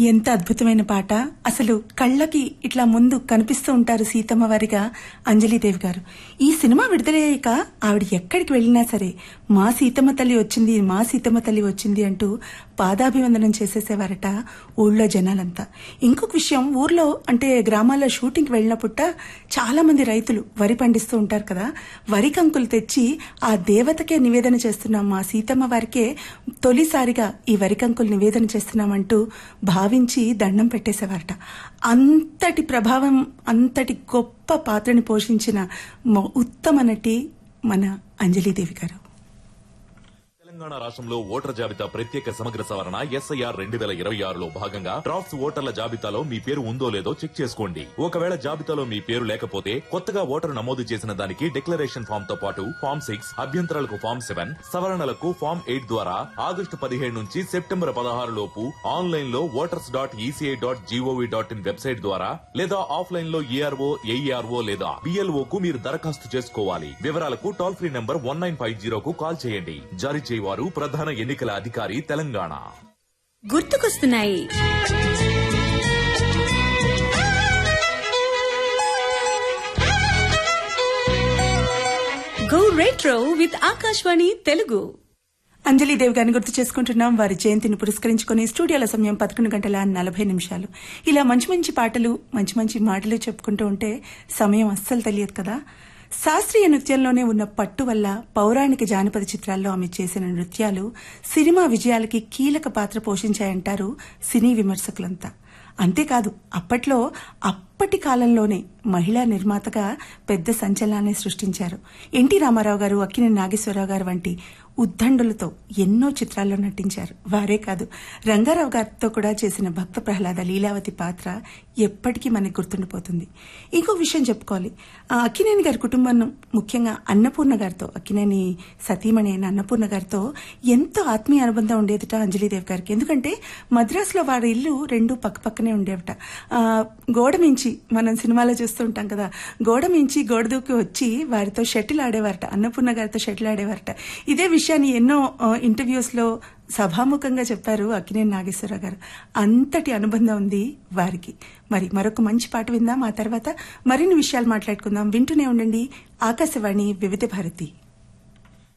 ఎంత అద్భుతమైన పాట అసలు కళ్ళకి ఇట్లా ముందు కనిపిస్తూ ఉంటారు సీతమ్మ వారిగా అంజలీదేవి గారు ఈ సినిమా విడుదలయ్యాక ఆవిడ ఎక్కడికి వెళ్ళినా సరే మా సీతమ్మ తల్లి వచ్చింది మా సీతమ్మ తల్లి వచ్చింది అంటూ పాదాభివందనం చేసేసేవారట ఊళ్ళో జనాలంతా ఇంకొక విషయం ఊర్లో అంటే గ్రామాల్లో షూటింగ్కి వెళ్ళినప్పుట చాలా మంది రైతులు వరి పండిస్తూ ఉంటారు కదా వరి కంకులు తెచ్చి ఆ దేవతకే నివేదన చేస్తున్నాం మా సీతమ్మ వారికే తొలిసారిగా ఈ వరి కంకులు నివేదన చేస్తున్నామంటూ భావించి దండం పెట్టేసేవారట అంతటి ప్రభావం అంతటి గొప్ప పాత్రని పోషించిన మ- ఉత్తమ నటి మన అంజలీదేవి గారు తెలంగాణ రాష్ట్రంలో ఓటర్ జాబితా ప్రత్యేక సమగ్ర సవరణ ఎస్ఐఆర్ రెండు వేల ఇరవై ఆరులో భాగంగా డ్రాఫ్ట్స్ ఓటర్ల జాబితాలో మీ పేరు ఉందో లేదో చెక్ చేసుకోండి ఒకవేళ జాబితాలో మీ పేరు లేకపోతే కొత్తగా ఓటరు నమోదు చేసిన దానికి డిక్లరేషన్ ఫామ్ తో పాటు ఫామ్ సిక్స్ అభ్యంతరాలకు ఫామ్ సెవెన్ సవరణలకు ఫామ్ ఎయిట్ ద్వారా ఆగస్టు పదిహేడు నుంచి సెప్టెంబర్ పదహారు లోపు ఆన్లైన్ లో voters dot ECI dot GOV dot in website ద్వారా లేదా ఆఫ్లైన్ లో ఏఆర్ఓ ఏఈఆర్ఓ లేదా బిఎల్ఓ కు మీరు దరఖాస్తు చేసుకోవాలి వివరాలకు toll free number one nine five జీరోకు కాల్ చేయండి జారీ చేయవారు ప్రధాన ఎన్నికల అధికారి తెలంగాణ గుర్తుకొస్తున్నాయి go retro with Akashvani Telugu Anjali Devi గారిని గుర్తు చేసుకుంటున్నాం వారి జయంతిని పురస్కరించుకుని స్టూడియోల సమయం పదకొండు గంటల నలభై నిమిషాలు ఇలా మంచి మంచి పాటలు మంచి మంచి మాటలు చెప్పుకుంటూ ఉంటే సమయం అస్సలు తెలియదు కదా శాస్త్రీయ నృత్యంలోనే ఉన్న పట్టు వల్ల పౌరాణిక జానపద చిత్రాల్లో ఆమె చేసిన నృత్యాలు సినిమా విజయాలకి కీలక పాత్ర పోషించాయంటారు సినీ విమర్శకులంతా అంతేకాదు అప్పట్లో అప్పటి కాలంలోనే మహిళా నిర్మాతగా పెద్ద సంచలనాన్ని సృష్టించారు ఎన్టీ రామారావు గారు అక్కినేని నాగేశ్వరరావు గారు వంటి ఉద్దండులతో ఎన్నో చిత్రాల్లో నటించారు వారే కాదు రంగారావు గారితో కూడా చేసిన భక్త ప్రహ్లాద లీలావతి పాత్ర ఎప్పటికీ మనకి గుర్తుండిపోతుంది ఇంకో విషయం చెప్పుకోవాలి ఆ అక్కినేని గారి కుటుంబం ముఖ్యంగా అన్నపూర్ణ గారితో అక్కినేని సతీమణి అయిన అన్నపూర్ణ గారితో ఎంతో ఆత్మీయ అనుబంధం ఉండేదిట అంజలీదేవి గారికి ఎందుకంటే మద్రాసులో వారి ఇల్లు రెండు పక్క పక్కనే ఉండేవట ఆ, గోడ మించి మనం సినిమాలో చూస్తూ ఉంటాం కదా గోడ మించి గోడ దూకి వచ్చి వారితో షటిల్ ఆడేవారట అన్నపూర్ణ గారితో షటిల్ ఆడేవారట ఇదే విషయాన్ని ఎన్నో ఆ, ఇంటర్వ్యూస్ లో సభాముఖంగా చెప్పారు అక్కినేని నాగేశ్వరరావు గారు అంతటి అనుబంధం ఉంది వారికి మరి మరొక మంచి పాట విందాం ఆ తర్వాత మరిన్ని విషయాలు మాట్లాడుకుందాం వింటూనే ఉండండి ఆకాశవాణి వివిధ భారతి